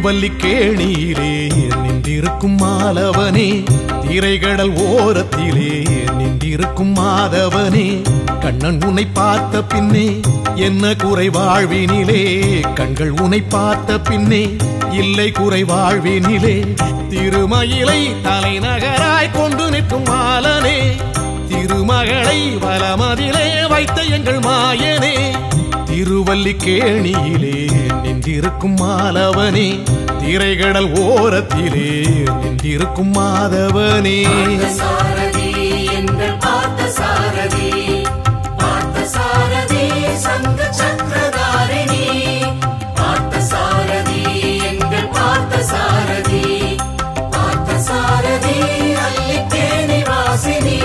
திருவல்லிக்கேணியிலே நின்றிருக்கும் மாலவனே திரைகடல் ஓரத்திலே நின்றிருக்கும் மாதவனே கண்ணன் உன்னை பார்த்த பின்னே என்ன குறை வாழ்வினிலே கண்கள் உன்னை பார்த்த பின்னே இல்லை குறை வாழ்வினிலே திருமயிலை தலைநகராய் கொண்டு நிற்கும் மாலனே திருமகளை வலமதிலே வைத்த எங்கள் மாயனே திருவல்லிக்கேணியிலே நின்றிருக்கும் மாலவனே திரைகடல் ஓரத்திலே நின்றிருக்கும் மாதவனே சாரதி எங்கள் பார்த்த சாரதி பார்த்த சாரதி சங்க சக்கரதாரிணி பார்த்த சாரதி எங்கள் பார்த்த சாரதி பார்த்த சாரதி அல்லிக்கேணி வாசினி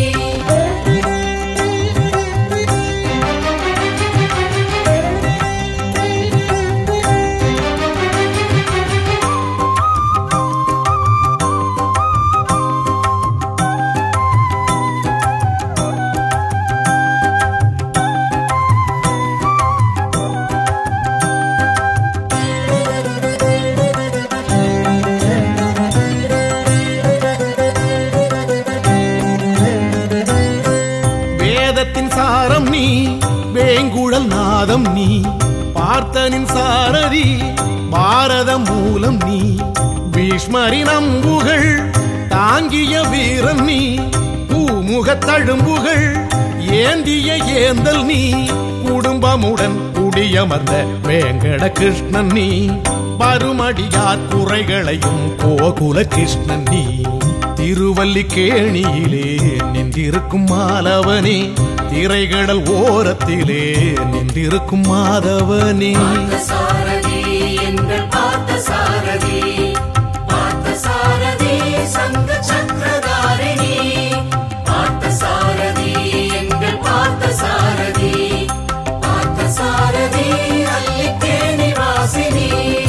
வேதத்தின் சாரம் நீ வேங்குழல் நாதம் நீ பார்த்தனின் சாரதி பாரதம் மூலம் நீ பீஷ்மரின் அம்புகள் தாங்கிய வீரன் நீ பூமுகத் தழும்புகள் ஏந்திய ஏந்தல் நீ குடும்பமுடன் குடியமர்ந்த வேங்கட கிருஷ்ணன் நீ பருமடியார் குறைகளையும் கோகுல கிருஷ்ணன் நீ திருவல்லிக்கேணியிலே நின்றிருக்கும் மாலவனே திரைகடல் ஓரத்திலே நின்றிருக்கும் மாதவனே பார்த்த சாரதி எங்கள் பார்த்த சாரதி பார்த்த சாரதி சங்க சக்கரதாரிணி பார்த்த சாரதி எங்கள் பார்த்த சாரதி பார்த்த சாரதி அல்லிக்கேணி வாசினி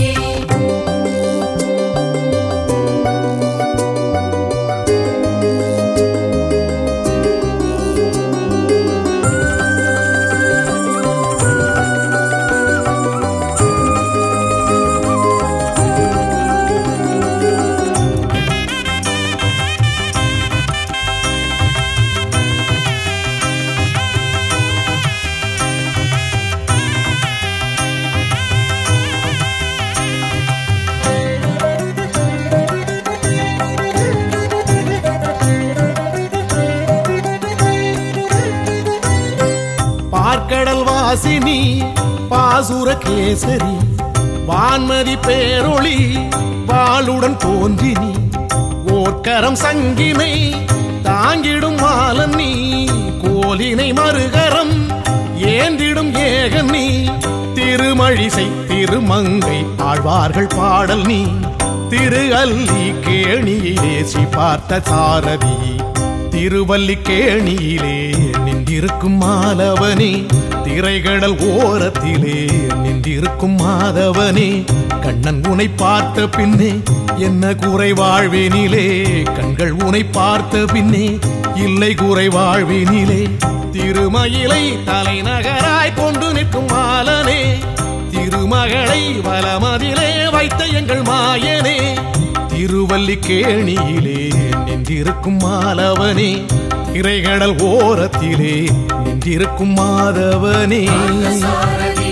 பார்க்கடல் வாசினி பாசுர கேசரி வான்மதி பேரொளி வாளுடன் தோன்றினி ஓர்க்கரம் சங்கினை தாங்கிடும் மாலன் நீ கோலினை மறுகரம் ஏந்திடும் ஏகன் நீ திருமழிசை திருமங்கை ஆழ்வார்கள் பாடல் நீ திரு அல்லி கேணியிலே ஸ்ரீ பார்த்த சாரதி திருவல்லிக்கேணியிலே நின்றிருக்கும் மாலவனே திரைகடல் ஓரத்திலே நின்றிருக்கும் மாதவனே கண்ணன் உனை பார்த்த பின்னே என்ன குறை வாழ்வினிலே கண்கள் உனை பார்த்த பின்னே இல்லை குறை வாழ்வினிலே திருமயிலை தலைநகராய் கொண்டு நிற்கும் மாலனே திருமகளை வலமதிலே வைத்த எங்கள் மாயனே திருவல்லிக்கேணியிலே நின்றிருக்கும் மாலவனே திரைகடல் ஓரத்திலே நின்றிருக்கும் மாதவனே சாரதி